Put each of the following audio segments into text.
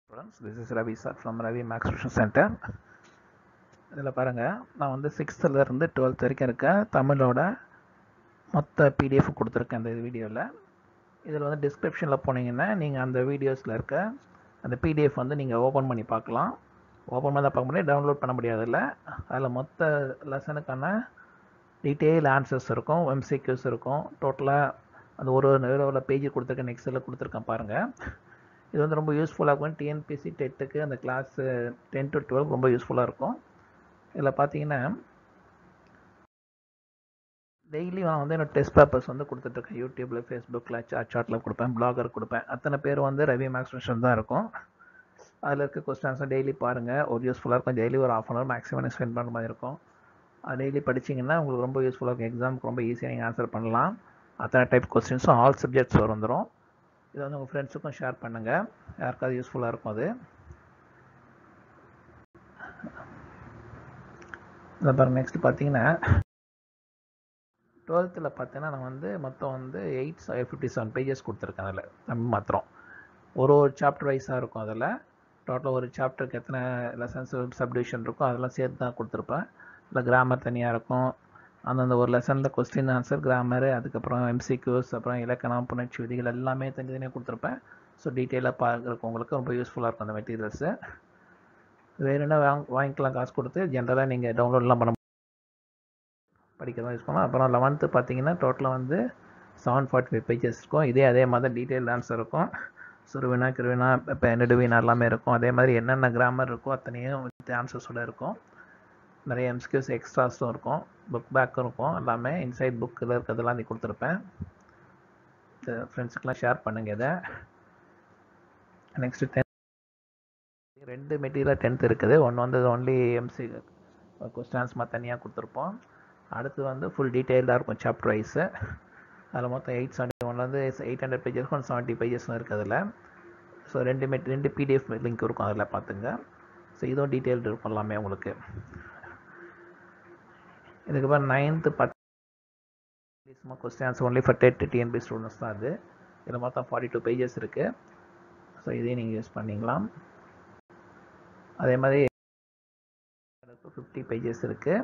Friends, this is Ravi sir from Ravi Max Tuition Center. இதில் பாருங்கள் நான் வந்து சிக்ஸ்த்தில் இருந்து டுவெல்த் வரைக்கும் இருக்க தமிழோட மொத்த பிடிஎஃப் கொடுத்துருக்கேன் இந்த வீடியோவில் இதில் வந்து டிஸ்கிரிப்ஷனில் போனீங்கன்னா நீங்கள் அந்த வீடியோஸில் இருக்க அந்த பிடிஎஃப் வந்து நீங்கள் ஓப்பன் பண்ணி பார்க்கலாம் ஓப்பன் பண்ணி பார்க்க முடியாது டவுன்லோட் பண்ண முடியாதுல்ல அதில் மொத்த லெசனுக்கான டீட்டெயில் ஆன்சர்ஸ் இருக்கும் எம்சிக்யூஸ் இருக்கும் டோட்டலாக அந்த ஒரு எவ்வளோ பேஜ் கொடுத்துருக்கேன் நெக்ஸ்ட்டில் கொடுத்துருக்கேன் பாருங்கள் இது வந்து ரொம்ப யூஸ்ஃபுல்லாக இருக்கும் டிஎன்பிசி டெட்டுக்கு அந்த கிளாஸ் டென் டு டுவெல் ரொம்ப யூஸ்ஃபுல்லாக இருக்கும் இதில் பார்த்தீங்கன்னா டெய்லி நான் வந்து என்னோட டெஸ்ட் பேப்பர்ஸ் வந்து கொடுத்துட்ருக்கேன் யூடியூப்பில் ஃபேஸ்புக்கில் சாட் சாட்டில் கொடுப்பேன் பிளாகர் கொடுப்பேன் அத்தனை பேர் வந்து ரவி மேக்ஸ் மிஷன் தான் இருக்கும் அதில் இருக்க கொஸ்டின்ஸை டெய்லி பாருங்கள் ஒரு யூஸ்ஃபுல்லாக இருக்கும் டெய்லி ஒரு half an hour maximum spend பண்ணுற மாதிரி இருக்கும் அது டெய்லி படிச்சிங்கன்னா உங்களுக்கு ரொம்ப யூஸ்ஃபுல்லாக இருக்கும் எக்ஸாமுக்கு ரொம்ப ஈஸியாக நீங்கள் ஆன்சர் பண்ணலாம் அத்தனை டைப் கொஸ்டின்ஸும் ஆல் சப்ஜெக்ட்ஸ் வந்துடும் இதை வந்து உங்கள் ஃப்ரெண்ட்ஸுக்கும் ஷேர் பண்ணுங்கள் யாருக்காவது யூஸ்ஃபுல்லாக இருக்கும் அது இதை பாருங்கள் நெக்ஸ்ட் பார்த்தீங்கன்னா டுவெல்த்தில் பார்த்தீங்கன்னா நான் வந்து மொத்தம் வந்து எயிட் ஃபிஃப்டி செவன் பேஜஸ் கொடுத்துருக்கேன் அதில் தமிழ் மாத்திரம் ஒரு ஒரு சாப்டர் வைஸாக இருக்கும் அதில் டோட்டலாக ஒரு சாப்டருக்கு எத்தனை லெசன்ஸ் சப்டிவிஷன் இருக்கோ அதெல்லாம் சேர்த்து தான் கொடுத்துருப்பேன் இல்லை கிராமர் தனியாக இருக்கும் அந்தந்த ஒரு லெசனில் கொஸ்டின் ஆன்சர் கிராமரு அதுக்கப்புறம் எம்சிக்யூஸ் அப்புறம் இலக்கணம் புணர்ச்சி விதிகள் எல்லாமே தனித்தனியாக கொடுத்துருப்பேன் ஸோ டீட்டெயிலாக பார்க்குறக்கு உங்களுக்கு ரொம்ப யூஸ்ஃபுல்லாக இருக்கும் அந்த மெட்டீரியல்ஸு வேறு என்ன வாங்க வாங்கிக்கலாம் காசு கொடுத்து ஜென்ரலாக நீங்கள் டவுன்லோட்லாம் பண்ண படிக்கிறதா யூஸ் பண்ணலாம் அப்புறம் லெவன்த்து பார்த்தீங்கன்னா டோட்டலாக வந்து செவன் ஃபார்ட்டி ஃபைவ் பேஜஸ் இருக்கும் இதே அதே மாதிரி டீட்டெயில் ஆன்சர் இருக்கும் சுருவினா கிருவினா இப்போ நெடுவினா எல்லாமே இருக்கும் அதே மாதிரி என்னென்ன கிராமர் இருக்கோ அத்தனையும் வித் ஆன்சர்ஸோட இருக்கும் நிறைய எம்ஸ்கியூஸ் எக்ஸ்ட்ராஸும் இருக்கும் புக் பேக்கும் இருக்கும் எல்லாமே இன்சைட் புக்கில் இருக்கிறதெல்லாம் நீ கொடுத்துருப்பேன் ஃப்ரெண்ட்ஸுக்கெலாம் ஷேர் பண்ணுங்க இதை நெக்ஸ்ட்டு டென்த் ரெண்டு மெட்டீரியல் டென்த் இருக்குது ஒன்று வந்து ஒன்லி எம்சி கொஸ்டான்ஸ் மாதிரி தனியாக கொடுத்துருப்போம் அடுத்து வந்து ஃபுல் டீட்டெயில்டாக இருக்கும் சாப்டர் வைஸு அதில் மொத்தம் எயிட் செவன்ட்டி ஒன்ல வந்து eight hundred pages one seventy பேஜஸ்லாம் இருக்குது அதில் ஸோ ரெண்டு மெட் ரெண்டு பிடிஎஃப் லிங்க் இருக்கும் அதில் பார்த்துங்க ஸோ இதுவும் டீட்டெயில்டு இருக்கும் எல்லாமே உங்களுக்கு இதுக்கப்புறம் நைன்த்து பத்து சும்மா questions only for TET T N P students தான் அது இதில் மொத்தம் ஃபார்ட்டி டூ பேஜஸ் இருக்குது ஸோ இதையும் நீங்கள் யூஸ் பண்ணிக்கலாம் அதே மாதிரி ஃபிஃப்டி பேஜஸ் இருக்குது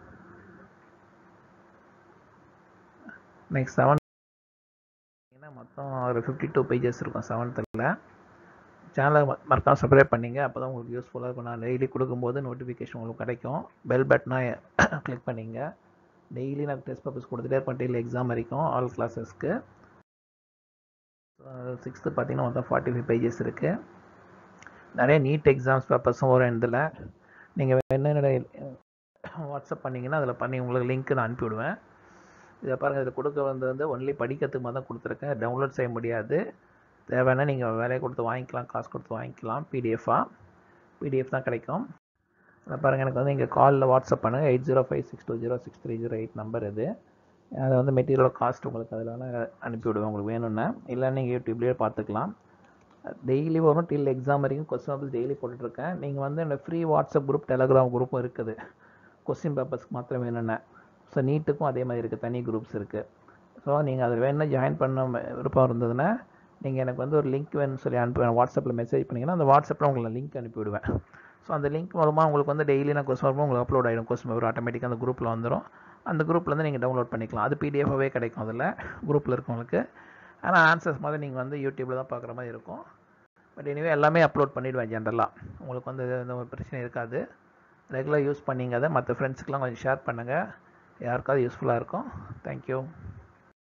நெக்ஸ்ட் செவன் மொத்தம் ஒரு ஃபிஃப்டி டூ பேஜஸ் இருக்கும் செவன்த்தில் சேனலை மறக்காம சப்ஸ்கிரைப் பண்ணிங்க அப்போ தான் உங்களுக்கு யூஸ்ஃபுல்லாக இருக்கும் நான் டெய்லி கொடுக்கும்போது நோட்டிஃபிகேஷன் உங்களுக்கு கிடைக்கும் பெல் பட்டனை கிளிக் பண்ணிங்க டெய்லி நான் டெஸ்ட் பேப்பர்ஸ் கொடுத்துட்டே இருப்பேன் டெய்லி எக்ஸாம் வரைக்கும் ஆல் கிளாஸஸ்க்கு சிக்ஸ்த்து பார்த்தீங்கன்னா மொத்தம் ஃபார்ட்டி ஃபைவ் பேஜஸ் இருக்குது நிறைய நீட் எக்ஸாம்ஸ் பேப்பர்ஸும் வரும் இதில் நீங்கள் என்னென்ன வாட்ஸ்அப் பண்ணிங்கன்னா அதில் பண்ணி உங்களுக்கு லிங்க் நான் அனுப்பிவிடுவேன் இதை பாருங்கள் இதில் கொடுக்க வந்து வந்து ஒன்லி படிக்கிறதுக்கு மாதிரி தான் கொடுத்துருக்கேன் டவுன்லோட் செய்ய முடியாது தேவைன்னா நீங்கள் வேலையை கொடுத்து வாங்கிக்கலாம் காசு கொடுத்து வாங்கிக்கலாம் பிடிஎஃபாக பிடிஎஃப் தான் கிடைக்கும் அதை பாருங்கள் எனக்கு வந்து இங்கே காலில் வாட்ஸ்அப் பண்ணுங்கள் eight zero five six two zero six three zero eight number இது அதை வந்து மெட்டீரியல் காஸ்ட் உங்களுக்கு அதில் வேணால் அனுப்பிவிடுவேன் உங்களுக்கு வேணும்னா இல்லை நீங்கள் யூடியூப்லேயே பார்த்துக்கலாம் டெய்லி வரும் டில் எக்ஸாம் வரைக்கும் கொஸ்டின் பேப்பர்ஸ் டெய்லி போட்டுட்ருக்கேன் நீங்கள் வந்து இந்த ஃப்ரீ வாட்ஸ்அப் குரூப் டெலகிராம் குரூப்பும் இருக்குது கொஸ்டின் பேப்பர்ஸ்க்கு மாத்திரம் வேணும்னா ஸோ நீட்டுக்கும் அதே மாதிரி இருக்குது தனி குரூப்ஸ் இருக்குது ஸோ நீங்கள் அதில் வேணும்னா ஜாயின் பண்ண விருப்பம் இருந்ததுன்னா நீங்கள் எனக்கு வந்து ஒரு லிங்க் வேணும்னு சொல்லி அனுப்புவேன் வாட்ஸ்அப்பில் மெசேஜ் பண்ணிங்கன்னா அந்த வாட்ஸ்அப்பில் உங்களுக்கு லிங்க் அனுப்பிவிடுவேன் ஸோ அந்த லிங்க் மூலமாக உங்களுக்கு வந்து டெய்லி நான் கொஸ்டின் பேப்பர் உங்களுக்கு அப்லோட் ஆகிடும் கொஸ்டின் பேப்பர் ஆட்டோமேட்டிக்காக அந்த குரூப்பில் வந்துடும் அந்த குரூப்லேருந்து நீங்கள் டவுன்லோட் பண்ணிக்கலாம் அது பிடிஎஃபாகவே கிடைக்கும் அதில் குரூப்பில் இருக்கவங்களுக்கு ஆனால் ஆன்சர்ஸ் மாதிரி நீங்கள் வந்து யூடியூப்பில் தான் பார்க்குற மாதிரி இருக்கும் பட் எனிவே எல்லாமே அப்லோட் பண்ணிவிடுவேன் ஜென்ரலாக உங்களுக்கு வந்து எந்த ஒரு பிரச்சனை இருக்காது ரெகுலர் யூஸ் பண்ணிங்க அதை மற்ற ஃப்ரெண்ட்ஸுக்கெலாம் கொஞ்சம் ஷேர் பண்ணுங்கள் யாருக்காவது யூஸ்ஃபுல்லாக இருக்கும் தேங்க்யூ